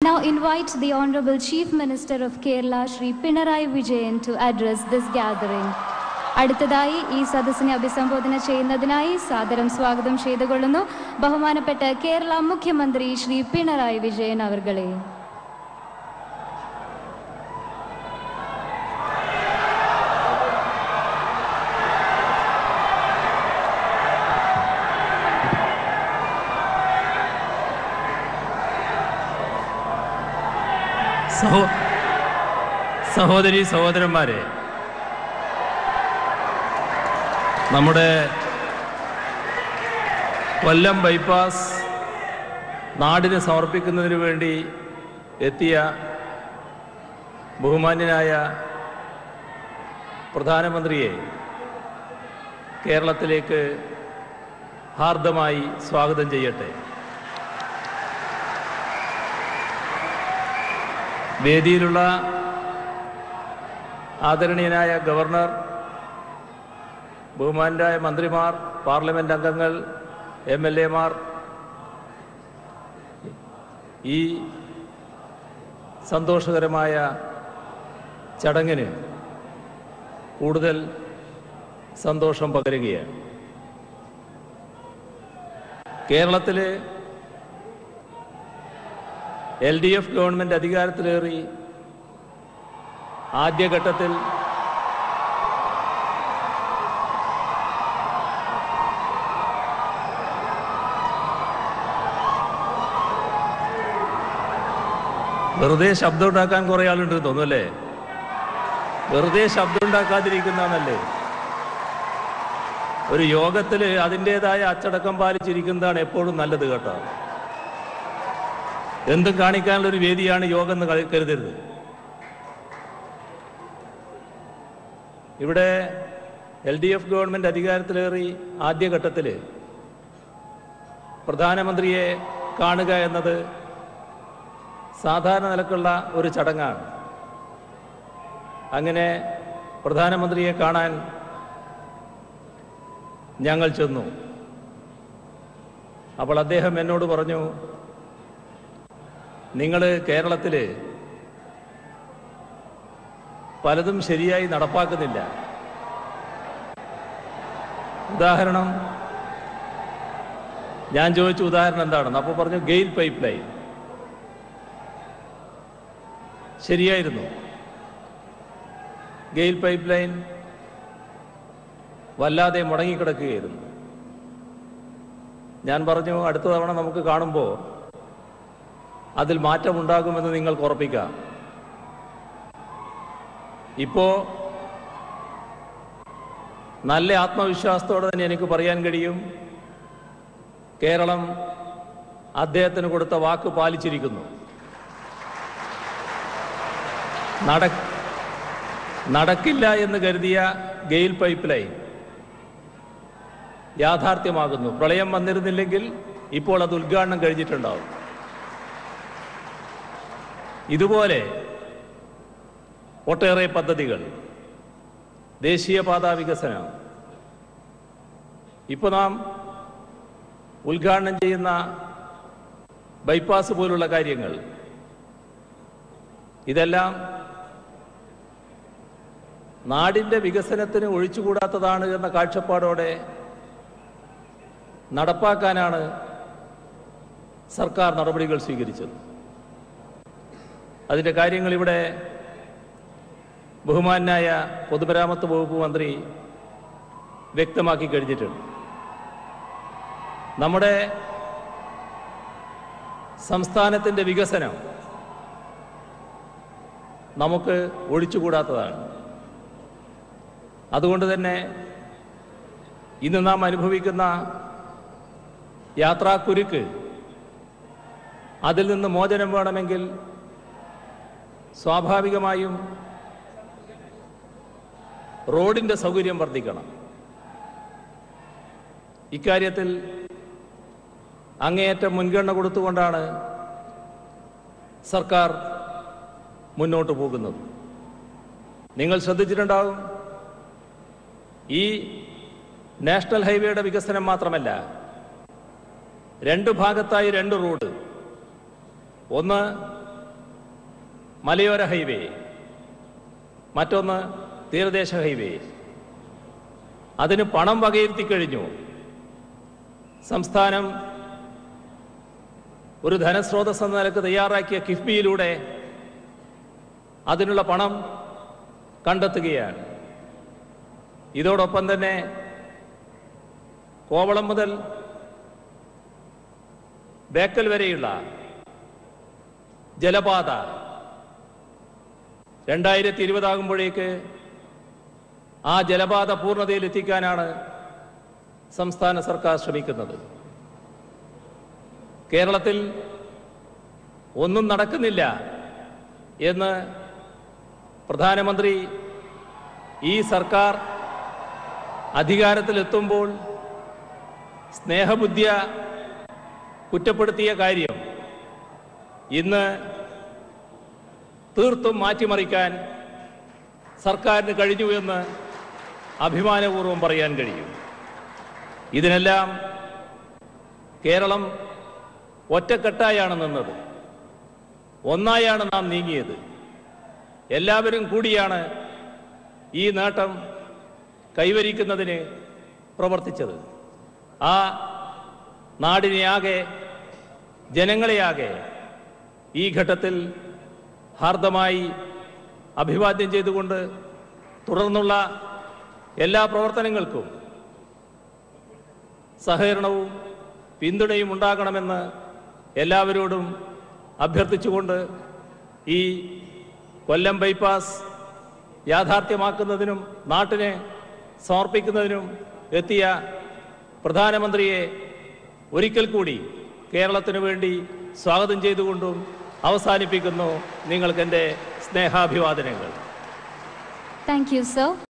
Now invite the Honorable Chief Minister of Kerala, Shri Pinarayi Vijayan, to address this gathering. അടുത്തതായി ഈ സദസ്സിനെ അഭിസംബോധന ചെയ്യുന്നതിനായി സാദരം സ്വാഗതം ചെയ്തുകൊള്ളുന്നു ബഹുമാനപ്പെട്ട കേരള മുഖ്യമന്ത്രി ശ്രീ പിണറായി വിജയൻ അവർകളെ സഹോ സഹോദരി സഹോദരന്മാരെ നമ്മുടെ കൊല്ലം ബൈപ്പാസ് നാടിന് സമർപ്പിക്കുന്നതിന് വേണ്ടി എത്തിയ ബഹുമാന്യനായ പ്രധാനമന്ത്രിയെ കേരളത്തിലേക്ക് ഹാർദമായി സ്വാഗതം ചെയ്യട്ടെ വേദിയിലുള്ള ആദരണീയനായ ഗവർണർ ബഹുമാനരായ മന്ത്രിമാർ പാർലമെന്റ് അംഗങ്ങൾ എം എൽ എമാർ ഈ സന്തോഷകരമായ ചടങ്ങിന് കൂടുതൽ സന്തോഷം പകരുകയാണ് കേരളത്തിലെ എൽ ഡി എഫ് ഗവൺമെന്റ് അധികാരത്തിലേറി ആദ്യഘട്ടത്തിൽ വെറുതെ ശബ്ദം ഉണ്ടാക്കാൻ കുറെ ആളുണ്ട് തോന്നുന്നു അല്ലേ വെറുതെ ശബ്ദം ഉണ്ടാക്കാതിരിക്കുന്നതാണല്ലേ ഒരു യോഗത്തിൽ അതിൻ്റെതായ അച്ചടക്കം പാലിച്ചിരിക്കുന്നതാണ് എപ്പോഴും നല്ലത് കേട്ടോ എന്തും കാണിക്കാനുള്ള ഒരു വേദിയാണ് യോഗം എന്ന് ക- കരുതരുത് ഇവിടെ എൽ ഡി എഫ് ഗവൺമെന്റ് അധികാരത്തിലേറി ആദ്യഘട്ടത്തിൽ പ്രധാനമന്ത്രിയെ കാണുക എന്നത് സാധാരണ നിലക്കുള്ള ഒരു ചടങ്ങാണ് അങ്ങനെ പ്രധാനമന്ത്രിയെ കാണാൻ ഞങ്ങൾ ചെന്നു അപ്പോൾ അദ്ദേഹം എന്നോട് പറഞ്ഞു നിങ്ങൾ കേരളത്തിൽ പലതും ശരിയായി നടപ്പാക്കുന്നില്ല ഉദാഹരണം ഞാൻ ചോദിച്ചു ഉദാഹരണം എന്താണെന്ന് അപ്പോൾ പറഞ്ഞു ഗെയിൽ പൈപ്പ് ലൈൻ ശരിയായിരുന്നു ഗെയിൽ പൈപ്പ് ലൈൻ വല്ലാതെ മുടങ്ങിക്കിടക്കുകയായിരുന്നു ഞാൻ പറഞ്ഞു അടുത്ത തവണ നമുക്ക് കാണുമ്പോൾ അതിൽ മാറ്റമുണ്ടാകുമെന്ന് നിങ്ങൾക്ക് ഉറപ്പിക്കാം ഇപ്പോ നല്ല ആത്മവിശ്വാസത്തോടെ തന്നെ എനിക്ക് പറയാൻ കഴിയും കേരളം അദ്ദേഹത്തിന് കൊടുത്ത വാക്ക് പാലിച്ചിരിക്കുന്നു നട നടക്കില്ല എന്ന് കരുതിയ ഗെയിൽ പൈപ്പ് ലൈൻ യാഥാർത്ഥ്യമാകുന്നു പ്രളയം വന്നിരുന്നില്ലെങ്കിൽ ഇപ്പോൾ അത് ഉദ്ഘാടനം കഴിഞ്ഞിട്ടുണ്ടാവും ഇതുപോലെ ഒട്ടേറെ പദ്ധതികൾ ദേശീയപാത വികസനം ഇപ്പോൾ നാം ഉദ്ഘാടനം ചെയ്യുന്ന ബൈപ്പാസ് പോലുള്ള കാര്യങ്ങൾ ഇതെല്ലാം നാടിൻ്റെ വികസനത്തിന് ഒഴിച്ചുകൂടാത്തതാണ് എന്ന കാഴ്ചപ്പാടോടെ നടപ്പാക്കാനാണ് സർക്കാർ നടപടികൾ സ്വീകരിച്ചത് അതിൻ്റെ കാര്യങ്ങൾ ഇവിടെ ബഹുമാനായ പൊതുമരാമത്ത് വകുപ്പ് മന്ത്രി വ്യക്തമാക്കി കഴിഞ്ഞിട്ടുണ്ട് നമ്മുടെ സംസ്ഥാനത്തിൻ്റെ വികസനം നമുക്ക് ഒഴിച്ചുകൂടാത്തതാണ് അതുകൊണ്ട് തന്നെ ഇന്ന് നാം അനുഭവിക്കുന്ന യാത്രാക്കുരുക്ക് അതിൽ നിന്ന് മോചനം വേണമെങ്കിൽ സ്വാഭാവികമായും റോഡിൻ്റെ സൗകര്യം വർദ്ധിക്കണം ഇക്കാര്യത്തിൽ അങ്ങേയറ്റം മുൻഗണന കൊടുത്തുകൊണ്ടാണ് സർക്കാർ മുന്നോട്ട് പോകുന്നത് നിങ്ങൾ ശ്രദ്ധിച്ചിട്ടുണ്ടാവും ഈ നാഷണൽ ഹൈവേയുടെ വികസനം മാത്രമല്ല രണ്ട് ഭാഗത്തായി രണ്ട് റോഡ് ഒന്ന് മലയോര ഹൈവേ മറ്റൊന്ന് തീരദേശ ഹൈവേ അതിന് പണം വകയിരുത്തി കഴിഞ്ഞു സംസ്ഥാനം ഒരു ധനസ്രോതസ് എന്ന നിലക്ക് തയ്യാറാക്കിയ കിഫ്ബിയിലൂടെ അതിനുള്ള പണം കണ്ടെത്തുകയാണ് ഇതോടൊപ്പം തന്നെ കോവളം മുതൽ ബേക്കൽ വരെയുള്ള ജലപാത രണ്ടായിരത്തി ഇരുപതാകുമ്പോഴേക്ക് ആ ജലപാത പൂർണ്ണതയിൽ എത്തിക്കാനാണ് സംസ്ഥാന സർക്കാർ ശ്രമിക്കുന്നത് കേരളത്തിൽ ഒന്നും നടക്കുന്നില്ല എന്ന് പ്രധാനമന്ത്രി ഈ സർക്കാർ അധികാരത്തിലെത്തുമ്പോൾ സ്നേഹബുദ്ധിയ കുറ്റപ്പെടുത്തിയ കാര്യം ഇന്ന് തീർത്തും മാറ്റിമറിക്കാൻ സർക്കാരിന് കഴിഞ്ഞു എന്ന് അഭിമാനപൂർവ്വം പറയാൻ കഴിയും ഇതിനെല്ലാം കേരളം ഒറ്റക്കെട്ടായാണ് നിന്നത് ഒന്നായാണ് നാം നീങ്ങിയത് എല്ലാവരും കൂടിയാണ് ഈ നേട്ടം കൈവരിക്കുന്നതിന് പ്രവർത്തിച്ചത് ആ നാടിനെയാകെ ജനങ്ങളെയാകെ ഈ ഘട്ടത്തിൽ ഹാർദമായി അഭിവാദ്യം ചെയ്തുകൊണ്ട് തുടർന്നുള്ള എല്ലാ പ്രവർത്തനങ്ങൾക്കും സഹകരണവും പിന്തുണയും ഉണ്ടാകണമെന്ന് എല്ലാവരോടും അഭ്യർത്ഥിച്ചുകൊണ്ട് ഈ കൊല്ലം ബൈപ്പാസ് യാഥാർത്ഥ്യമാക്കുന്നതിനും നാട്ടിനെ സമർപ്പിക്കുന്നതിനും എത്തിയ പ്രധാനമന്ത്രിയെ ഒരിക്കൽ കൂടി കേരളത്തിനു വേണ്ടി സ്വാഗതം ചെയ്തുകൊണ്ടും അവസാനിപ്പിക്കുന്നു നിങ്ങൾക്ക് എൻ്റെ സ്നേഹാഭിവാദനങ്ങൾ താങ്ക് യു സർ